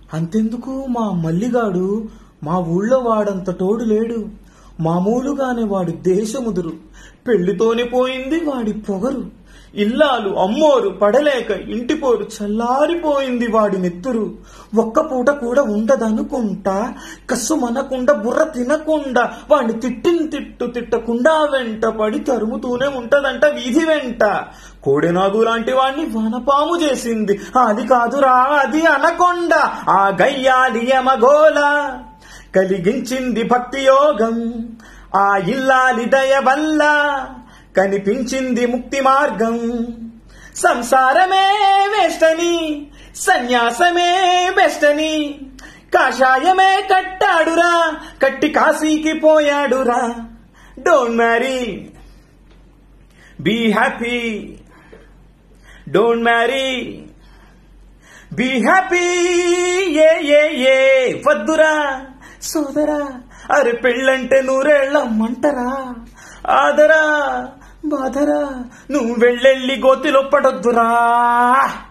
అంతెందుకు మా మల్లిగాడు మా ఊళ్ళో వాడంత తోడు లేడు మామూలుగానే వాడి దేశముదురు పెళ్లితోనే పోయింది వాడి పొగరు ఇల్లాలు అమ్మోరు పడలేక ఇంటిపోరు చల్లారిపోయింది వాడి నెత్తురు ఒక్క పూట కూడా ఉండదనుకుంటా కస్సు మనకుండా బుర్ర తినకుండా వాడిని తిట్టిన తిట్టు తిట్టకుండా వెంట పడి తరుముతూనే ఉంటదంట వీధి వెంట కోడెనాగు లాంటి వాణ్ణి వనపాము చేసింది అది కాదురా అది అనకొండ ఆ గయ్యాలి యమగోల కలిగించింది భక్తి యోగం ఆ ఇల్లాలి దయ వల్ల కనిపించింది ముక్తి మార్గం సంసారమే వేస్టని సన్యాసమే బెస్టని కాషాయమే కట్టాడురా కట్టి కాశీకి పోయాడురా don't marry be happy don't marry be happy ఏ ఏ ఏ వద్దురా సోదరా అరే పెళ్ళంటే నూరేళ్ళమ్మంటరా ఆదరా బాధరా నువ్వు వెళ్ళెళ్ళి గోతిలో పడొద్దురా